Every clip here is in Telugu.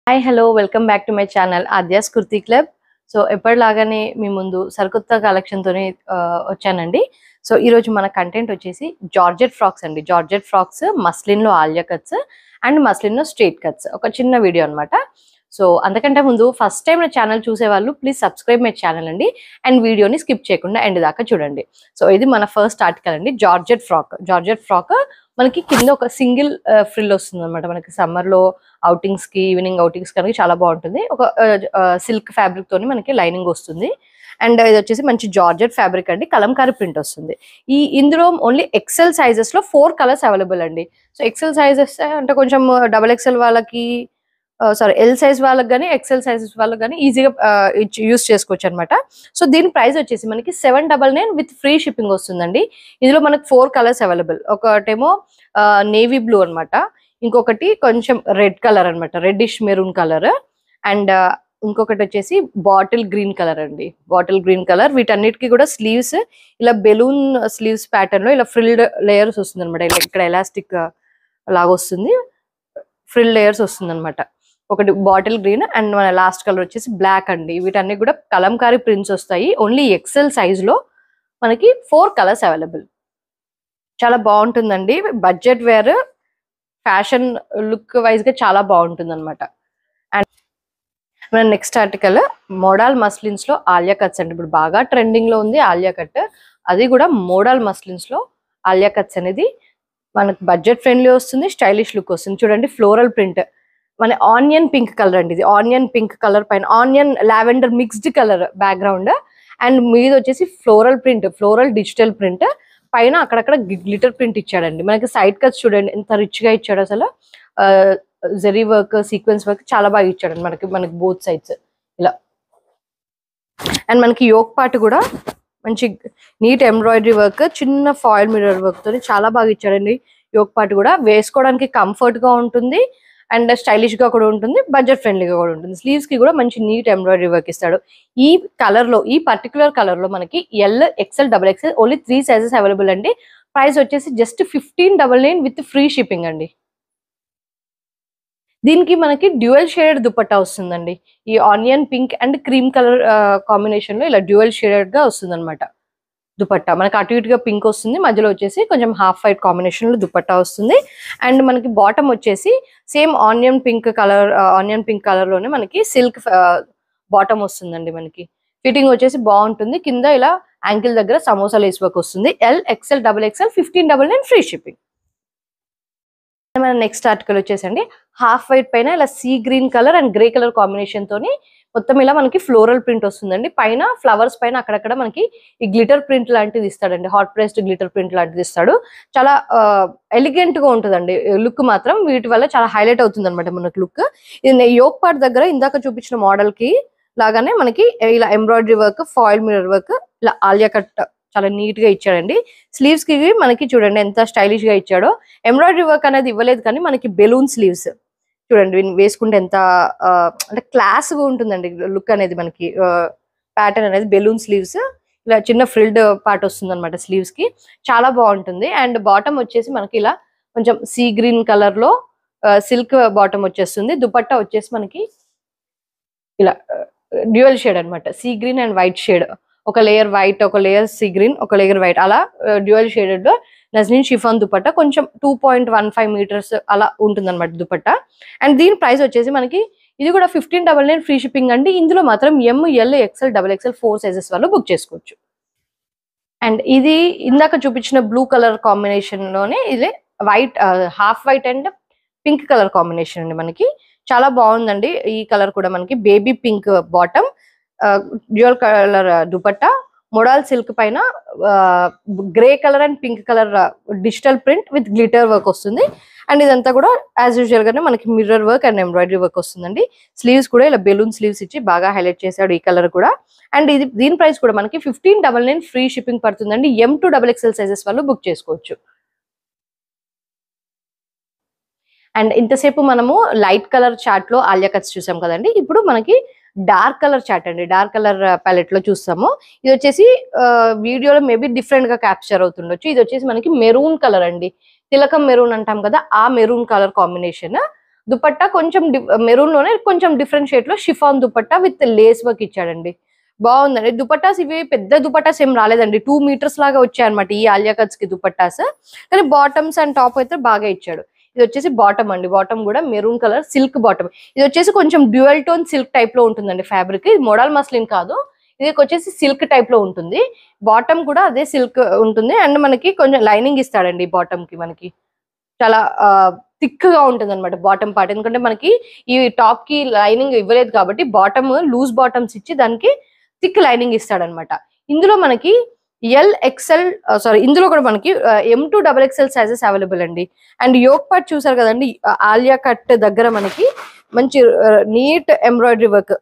hi hello welcome back to my channel Aadya's kurti club so ఎప్పటిలాగానే మీ ముందు సరికొత్త కలెక్షన్తోనే వచ్చానండి సో ఈరోజు మన కంటెంట్ వచ్చేసి జార్జెట్ ఫ్రాక్స్ అండి జార్జెట్ ఫ్రాక్స్ మస్లిన్లో ఆలియా కట్స్ అండ్ మస్లిన్లో స్ట్రేట్ కట్స్ ఒక చిన్న వీడియో అన్నమాట సో అంతకంటే ముందు ఫస్ట్ టైం నా ఛానల్ చూసేవాళ్ళు ప్లీజ్ సబ్స్క్రైబ్ మై ఛానల్ అండి అండ్ వీడియోని స్కిప్ చేయకుండా ఎండ్ దాకా చూడండి సో ఇది మన ఫస్ట్ ఆర్టికల్ అండి జార్జెట్ ఫ్రాక్ జార్జెట్ ఫ్రాక్ మనకి కింద ఒక సింగిల్ ఫ్రిల్ వస్తుంది అనమాట మనకి సమ్మర్ లో అవుటింగ్స్ కి ఈవినింగ్ అవుటింగ్స్ కనుక చాలా బాగుంటుంది ఒక సిల్క్ ఫ్యాబ్రిక్ తోని మనకి లైనింగ్ వస్తుంది అండ్ ఇది వచ్చేసి మంచి జార్జెట్ ఫ్యాబ్రిక్ అండి కలంకారీ ప్రింట్ వస్తుంది ఈ ఇందులో ఓన్లీ ఎక్సెల్ సైజెస్ లో ఫోర్ కలర్స్ అవైలబుల్ అండి సో ఎక్సెల్ సైజెస్ అంటే కొంచెం డబల్ ఎక్సెల్ వాళ్ళకి సారీ ఎల్ సైజ్ వాళ్ళకి కానీ ఎక్సెల్ సైజెస్ వాళ్ళకి కానీ ఈజీగా యూస్ చేసుకోవచ్చు అనమాట సో దీని ప్రైస్ వచ్చేసి మనకి seven double nine with free shipping వస్తుందండి ఇందులో మనకి ఫోర్ కలర్స్ అవైలబుల్ ఒకటేమో నేవీ బ్లూ అన్నమాట ఇంకొకటి కొంచెం రెడ్ కలర్ అన్నమాట రెడ్డిష్ మెరూన్ కలర్ అండ్ ఇంకొకటి వచ్చేసి బాటిల్ గ్రీన్ కలర్ అండి బాటిల్ గ్రీన్ కలర్ వీటన్నిటికీ కూడా స్లీవ్స్ ఇలా బెలూన్ స్లీవ్స్ ప్యాటర్న్ లో ఇలా ఫ్రిల్డ్ లేయర్స్ వస్తుంది అనమాట ఇలా ఇక్కడ ఎలాస్టిక్ లాగా వస్తుంది ఫ్రిల్ లేయర్స్ వస్తుంది అనమాట ఒకటి బాటిల్ గ్రీన్ అండ్ మన లాస్ట్ కలర్ వచ్చేసి బ్లాక్ అండి వీటన్ని కూడా కలంకారీ ప్రింట్స్ వస్తాయి ఓన్లీ ఎక్సెల్ సైజ్ లో మనకి ఫోర్ కలర్స్ అవైలబుల్ చాలా బాగుంటుందండి budget wear fashion look wise గా చాలా బాగుంటుంది అనమాట అండ్ మన నెక్స్ట్ ఆర్టికల్ మోడల్ మస్లిన్స్ లో ఆలియా కట్స్ అండి ఇప్పుడు బాగా ట్రెండింగ్ లో ఉంది ఆలియా కట్ అది కూడా మోడల్ మస్లిన్స్ లో ఆలియా కట్స్ అనేది మనకు బడ్జెట్ ఫ్రెండ్లీ వస్తుంది స్టైలిష్ లుక్ వస్తుంది చూడండి ఫ్లోరల్ ప్రింట్ మన ఆనియన్ పింక్ కలర్ అండి ఇది ఆనియన్ పింక్ కలర్ పైన onion lavender mixed colour background and మీద వచ్చేసి floral print floral digital print పైన అక్కడక్కడ గ్లిటర్ ప్రింట్ ఇచ్చాడండి మనకి సైడ్ కట్స్ చూడండి ఎంత రిచ్ గా ఇచ్చాడు అసలు జెరీ వర్క్ సీక్వెన్స్ వర్క్ చాలా బాగా ఇచ్చాడండి మనకి మనకి బోత్ సైడ్స్ ఇలా అండ్ మనకి యోక్ పార్ట్ కూడా మంచి నీట్ ఎంబ్రాయిడరీ వర్క్ చిన్న ఫాయిల్ మిర్రర్ వర్క్ తోని చాలా బాగా ఇచ్చాడండి యోక్ పార్ట్ కూడా వేసుకోవడానికి కంఫర్ట్ గా ఉంటుంది అండ్ స్టైలిష్ గా కూడా ఉంటుంది బడ్జెట్ ఫ్రెండ్లీగా కూడా ఉంటుంది స్లీవ్స్ కి కూడా మంచి నీట్ ఎంబ్రాయిడరీ వర్క్ ఇస్తాడు ఈ కలర్ లో ఈ పర్టికులర్ కలర్ లో మనకి L XL double XL only three sizes available అండి ప్రైస్ వచ్చేసి just fifteen double nine with free shipping అండి దీనికి మనకి డ్యూయల్ షేడెడ్ దుపట్టా వస్తుందండి ఈ onion pink and cream colour combination లో ఇలా డ్యూయల్ షేడెడ్ గా వస్తుంది అనమాట దుపట్టా మనకి అటు ఇటుగా పింక్ వస్తుంది మధ్యలో వచ్చేసి కొంచెం హాఫ్ వైట్ కాంబినేషన్ లో దుపట్టా వస్తుంది అండ్ మనకి బాటమ్ వచ్చేసి same onion pink colour onion pink colour లోనే మనకి సిల్క్ బాటమ్ వస్తుందండి మనకి ఫిట్టింగ్ వచ్చేసి బాగుంటుంది కింద ఇలా యాంకిల్ దగ్గర సమోసా లేస్ వర్క్ వస్తుంది L XL double XL fifteen double nine free shipping మన నెక్స్ట్ ఆర్టికల్ వచ్చేసండి హాఫ్ వైట్ పైన ఇలా sea green colour and grey colour combination తోని మొత్తం ఇలా మనకి ఫ్లోరల్ ప్రింట్ వస్తుందండి పైన ఫ్లవర్స్ పైన అక్కడక్కడ మనకి ఈ గ్లిటర్ ప్రింట్ లాంటిది ఇస్తాడండి హాట్ ప్రెస్డ్ గ్లిటర్ ప్రింట్ లాంటిది ఇస్తాడు చాలా ఎలిగెంట్ గా ఉంటుందండి లుక్ మాత్రం వీటి వల్ల చాలా హైలైట్ అవుతుంది అనమాట మనకి లుక్ ఇది యోక్ పార్ట్ దగ్గర ఇందాక చూపించిన మోడల్ కి లాగానే మనకి ఇలా embroidery work foil mirror work ఇలా ఆలియా కట్ చాలా నీట్ గా ఇచ్చాడండి స్లీవ్స్ కి మనకి చూడండి ఎంత స్టైలిష్ గా ఇచ్చాడో ఎంబ్రాయిడరీ వర్క్ అనేది ఇవ్వలేదు కానీ మనకి బెలూన్ స్లీవ్స్ చూడండి వేసుకుంటే ఎంత అంటే క్లాస్ గా ఉంటుందండి లుక్ అనేది మనకి ప్యాటర్న్ అనేది బెలూన్ స్లీవ్స్ ఇలా చిన్న ఫ్రిల్డ్ పార్ట్ వస్తుంది అనమాట స్లీవ్స్ కి చాలా బాగుంటుంది అండ్ బాటమ్ వచ్చేసి మనకి ఇలా కొంచెం సీ గ్రీన్ కలర్ లో సిల్క్ బాటమ్ వచ్చేస్తుంది దుపట్టా వచ్చేసి మనకి ఇలా డ్యూయల్ షేడ్ అనమాట sea green and white shade ఒక లేయర్ వైట్ ఒక లేయర్ సీ గ్రీన్ ఒక లేయర్ వైట్ అలా డ్యూయల్ షేడెడ్ లో నజ్నిన్ షిఫాన్ దుపట్టా కొంచెం two point one five metres అలా ఉంటుంది అనమాట దుపట్టా అండ్ దీని ప్రైస్ వచ్చేసి మనకి ఇది కూడా fifteen double nine free shipping అండి ఇందులో మాత్రం M L XL double XL four sizes వాళ్ళు బుక్ చేసుకోవచ్చు అండ్ ఇది ఇందాక చూపించిన బ్లూ కలర్ కాంబినేషన్ లోనే ఇది white half white and pink colour combination అండి మనకి చాలా బాగుందండి ఈ కలర్ కూడా మనకి baby pink bottom dual colour dupatta modal silk పైన grey colour and pink colour digital print with glitter work వస్తుంది అండ్ ఇదంతా కూడా యాజ్ యూజువల్ గానే మనకి mirror work and embroidery work వస్తుందండి స్లీవ్స్ కూడా ఇలా బెలూన్ స్లీవ్స్ ఇచ్చి బాగా హైలైట్ చేశాడు ఈ కలర్ కూడా అండ్ ఇది దీని ప్రైస్ కూడా మనకి fifteen double nine free shipping పడుతుందండి M to double XL sizes వాళ్ళు బుక్ చేసుకోవచ్చు అండ్ ఇంతసేపు మనము లైట్ కలర్ చార్ట్ లో ఆలియా కట్స్ చూసాం కదండి ఇప్పుడు మనకి డార్క్ కలర్ చాట్ అండి డార్క్ కలర్ ప్యాలెట్ లో చూస్తాము ఇది వచ్చేసి వీడియోలో మేబీ డిఫరెంట్ గా క్యాప్చర్ అవుతుండొచ్చు ఇది వచ్చేసి మనకి మెరూన్ కలర్ అండి తిలకం మెరూన్ అంటాం కదా ఆ మెరూన్ కలర్ కాంబినేషన్ దుపట్టా కొంచెం మెరూన్ లోనే కొంచెం డిఫరెంట్ షేడ్ లో chiffon dupatta with lace work ఇచ్చాడండి బాగుందండి దుపట్టాస్ ఇవి పెద్ద దుపట్టాస్ ఏం రాలేదండి టూ మీటర్స్ లాగా వచ్చాయన్నమాట ఈ ఆలియా కట్స్ కి దుపట్టాస్ కానీ బాటమ్స్ అండ్ టాప్ అయితే బాగా ఇచ్చాడు ఇది వచ్చేసి బాటమ్ అండి బాటమ్ కూడా మెరూన్ కలర్ సిల్క్ బాటమ్ ఇది వచ్చేసి కొంచెం డ్యూయల్ టోన్ సిల్క్ టైప్ లో ఉంటుందండి ఫ్యాబ్రిక్ ఇది మోడల్ మస్లిన్ కాదు ఇది వచ్చేసి సిల్క్ టైప్ లో ఉంటుంది బాటమ్ కూడా అదే సిల్క్ ఉంటుంది అండ్ మనకి కొంచెం లైనింగ్ ఇస్తాడండి బాటమ్ కి మనకి చాలా థిక్ గా ఉంటుంది అనమాట బాటమ్ పార్ట్ ఎందుకంటే మనకి ఈ టాప్ కి లైనింగ్ ఇవ్వలేదు కాబట్టి బాటమ్ లూజ్ బాటమ్స్ ఇచ్చి దానికి థిక్ లైనింగ్ ఇస్తాడనమాట ఇందులో మనకి ఎల్ ఎక్సెల్ సారీ ఇందులో కూడా మనకి M to double XL sizes available అండి అండ్ యోక్ పార్ట్ చూసారు కదండి ఆలియా కట్ దగ్గర మనకి మంచి neat embroidery work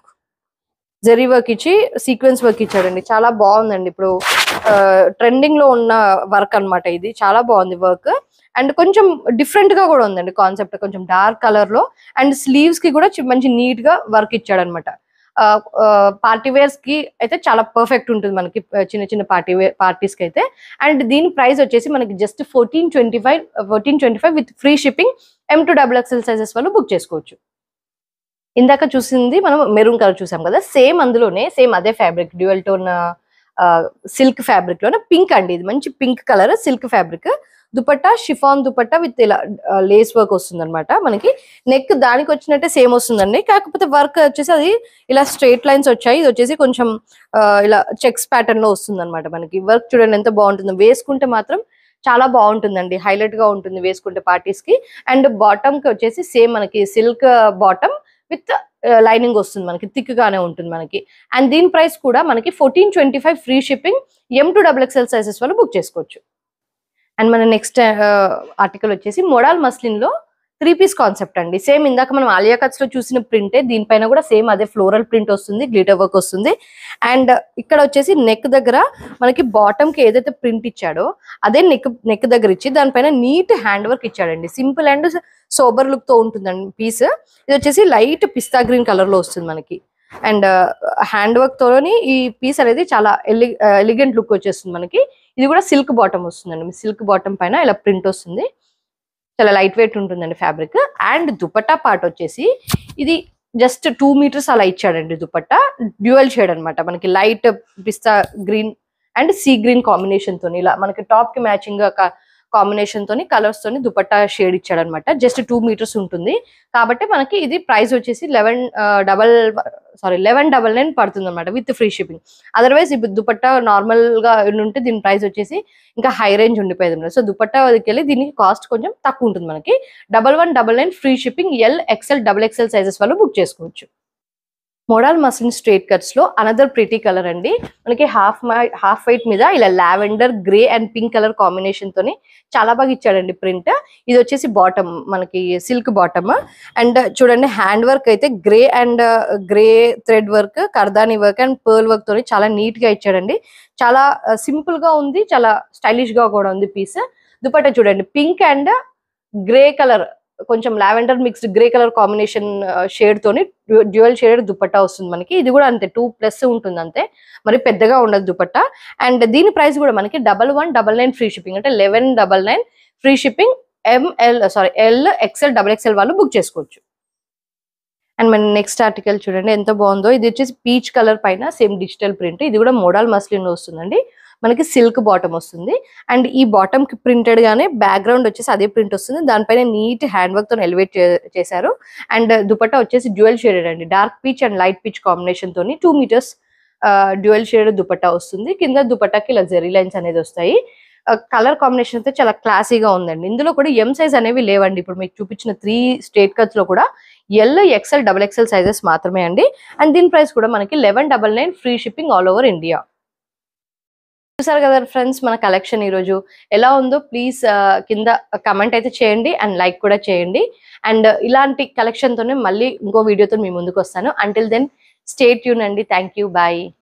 zari work ఇచ్చి సీక్వెన్స్ వర్క్ ఇచ్చాడండి చాలా బాగుందండి ఇప్పుడు ట్రెండింగ్ లో ఉన్న వర్క్ అన్నమాట ఇది చాలా బాగుంది వర్క్ అండ్ కొంచెం డిఫరెంట్ గా కూడా ఉందండి కాన్సెప్ట్ కొంచెం డార్క్ కలర్ లో అండ్ స్లీవ్స్ కి కూడా చి- మంచి నీట్ గా వర్క్ ఇచ్చాడు అనమాట పార్టీ వేర్స్ కి అయితే చాలా పర్ఫెక్ట్ ఉంటుంది మనకి ఆ, చిన్న చిన్న పార్టీ వేర్ పార్టీస్ కి అయితే అండ్ దీని ప్రైస్ వచ్చేసి మనకి just fourteen twenty five fourteen twenty five with free shipping M to double XL sizes వాళ్ళు బుక్ చేసుకోవచ్చు ఇందాక చూసింది మనం మెరూన్ కలర్ చూసాం కదా సేమ్ అందులోనే సేమ్ అదే fabric dual tone silk fabric లోనే పింక్ అండి ఇది మంచి pink colour silk fabric dupatta chiffon dupatta with ఇలా లేస్ వర్క్ వస్తుంది అనమాట మనకి నెక్ దానికి వచ్చినట్టే సేమ్ వస్తుందండి కాకపోతే వర్క్ వచ్చేసి అది ఇలా స్ట్రైట్ లైన్స్ వచ్చాయి ఇది వచ్చేసి కొంచెం ఆ, ఇలా చెక్స్ ప్యాటర్న్ లో వస్తుంది అనమాట మనకి వర్క్ చూడండి ఎంత బాగుంటుందో వేసుకుంటే మాత్రం చాలా బాగుంటుందండి హైలైట్ గా ఉంటుంది వేసుకుంటే పార్టీస్ కి అండ్ బాటమ్ కి వచ్చేసి సేమ్ మనకి సిల్క్ బాటమ్ విత్ లైనింగ్ వస్తుంది మనకి థిక్ గానే ఉంటుంది మనకి అండ్ దీని ప్రైస్ కూడా మనకి fourteen twenty five free shipping M to double XL sizes వాళ్ళు బుక్ చేసుకోవచ్చు అండ్ మన నెక్స్ట్ ఆర్టికల్ వచ్చేసి మోడల్ మస్లిన్ లో త్రీ పీస్ కాన్సెప్ట్ అండి సేమ్ ఇందాక మనం ఆలియా కట్స్ లో చూసిన ప్రింటే దీనిపైన కూడా సేమ్ అదే ఫ్లోరల్ ప్రింట్ వస్తుంది గ్లిటర్ వర్క్ వస్తుంది అండ్ ఇక్కడ వచ్చేసి నెక్ దగ్గర మనకి బాటమ్ కి ఏదైతే ప్రింట్ ఇచ్చాడో అదే నెక్ నెక్ దగ్గర ఇచ్చి దానిపైన నీట్ హ్యాండ్ వర్క్ ఇచ్చాడండి సింపుల్ అండ్ సోబర్ లుక్ తో ఉంటుందండి పీస్ ఇది వచ్చేసి లైట్ పిస్తా గ్రీన్ కలర్ లో వస్తుంది మనకి అండ్ హ్యాండ్ వర్క్ తోని ఈ పీస్ అనేది చాలా ఎలి ఎలిగెంట్ లుక్ వచ్చేస్తుంది మనకి ఇది కూడా సిల్క్ బాటమ్ వస్తుందండి సిల్క్ బాటమ్ పైన ఇలా ప్రింట్ వస్తుంది చాలా లైట్ వెయిట్ ఉంటుందండి ఫ్యాబ్రిక్ అండ్ దుపట్టా పార్ట్ వచ్చేసి ఇది జస్ట్ టూ మీటర్స్ అలా ఇచ్చాడండి దుపట్టా డ్యూయల్ షేడ్ అన్నమాట మనకి light pista green and sea green combination తోని ఇలా మనకి టాప్ కి మ్యాచింగ్ గా కాంబినేషన్ తోని కలర్స్ తోని దుపట్టా షేడ్ ఇచ్చాడు అనమాట జస్ట్ టూ మీటర్స్ ఉంటుంది కాబట్టి మనకి ఇది ప్రైస్ వచ్చేసి eleven double sorry eleven double nine పడుతుంది అనమాట విత్ ఫ్రీ షిప్పింగ్ అదర్వైజ్ ఇప్పుడు దుపట్టా నార్మల్ గా ఉంటే దీని ప్రైస్ వచ్చేసి ఇంకా హై రేంజ్ ఉండిపోయేది అనమాట సో దుపట్టా వెళ్ళి దీనికి కాస్ట్ కొంచెం తక్కువ ఉంటుంది మనకి double one double nine free shipping L XL double XL sizes వాళ్ళు బుక్ చేసుకోవచ్చు మోడల్ మసిన్ స్ట్రేట్ కట్స్ లో అనదర్ ప్రిటీ కలర్ అండి మనకి హాఫ్ హాఫ్ వైట్ మీద ఇలా lavender grey and pink colour combination తోని చాలా బాగా ఇచ్చాడండి ప్రింట్ ఇది వచ్చేసి బాటమ్ మనకి సిల్క్ బాటమ్ అండ్ చూడండి హ్యాండ్ వర్క్ అయితే grey and grey thread work kardani work and pearl work తోని చాలా నీట్ గా ఇచ్చాడండి చాలా సింపుల్ గా ఉంది చాలా స్టైలిష్ గా కూడా ఉంది పీస్ దుపట్టా చూడండి పింక్ అండ్ గ్రే కలర్ కొంచెం lavender mixed grey colour combination shade తోని డ్యూయల్ షేడ్ దుపట్టా వస్తుంది మనకి ఇది కూడా అంతే టూ ప్లస్ ఉంటుంది అంతే మరి పెద్దగా ఉండదు దుపట్టా అండ్ దీని ప్రైస్ కూడా మనకి double one double nine free shipping అంటే eleven double nine free shipping ML sorry L XL double XL వాళ్ళు బుక్ చేసుకోవచ్చు అండ్ మన నెక్స్ట్ ఆర్టికల్ చూడండి ఎంత బాగుందో ఇది వచ్చేసి పీచ్ కలర్ పైన సేమ్ డిజిటల్ ప్రింట్ ఇది కూడా మోడల్ మస్లిన్ లో వస్తుందండి మనకి సిల్క్ బాటమ్ వస్తుంది అండ్ ఈ బాటమ్ కి ప్రింటెడ్ గానే బ్యాక్గ్రౌండ్ వచ్చేసి అదే ప్రింట్ వస్తుంది దానిపైన నీట్ హ్యాండ్ వర్క్ తో ఎలివేట్ చేశారు అండ్ దుపట్టా వచ్చేసి డ్యూయల్ షేడెడ్ అండి dark peach and light peach combination తోని two metres dual shaded dupatta వస్తుంది కింద దుపట్టాకి ఇలా జెరీ లైన్స్ అనేది వస్తాయి కలర్ కాంబినేషన్ అయితే చాలా క్లాసీగా ఉందండి ఇందులో కూడా ఎం సైజ్ అనేవి లేవండి ఇప్పుడు మీకు చూపించిన త్రీ స్టేట్ కట్స్ లో కూడా L XL double XL sizes మాత్రమే అండి అండ్ దీని ప్రైస్ కూడా మనకి eleven double nine free shipping all over India చూసారు కదా ఫ్రెండ్స్ మన కలెక్షన్ ఈరోజు ఎలా ఉందో ప్లీజ్ కింద కమెంట్ అయితే చేయండి అండ్ లైక్ కూడా చేయండి అండ్ ఇలాంటి కలెక్షన్ తోనే మళ్ళీ ఇంకో వీడియోతో మీ ముందుకు వస్తాను అంటిల్ దెన్ స్టేట్ యూన్ అండి థ్యాంక్ యూ బాయ్